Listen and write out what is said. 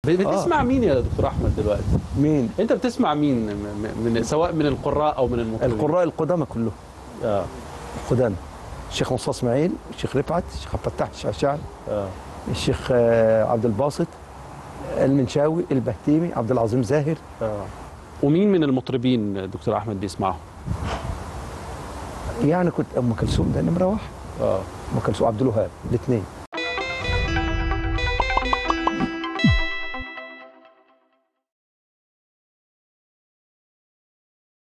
بتسمع مين يا دكتور احمد دلوقتي مين انت بتسمع مين من, من سواء من القراء او من المطربين القراء القدامى كلهم اه القدامى الشيخ مصطفى اسماعيل الشيخ رفعت الشيخ عبد الفتاح الشعشعي اه الشيخ آه، عبد الباسط المنشاوي البهتيمي عبد العظيم زاهر اه ومين من المطربين دكتور احمد بيسمعهم يعني كنت ام كلثوم ده نمره واحد اه ام كلثوم عبد الوهاب الاثنين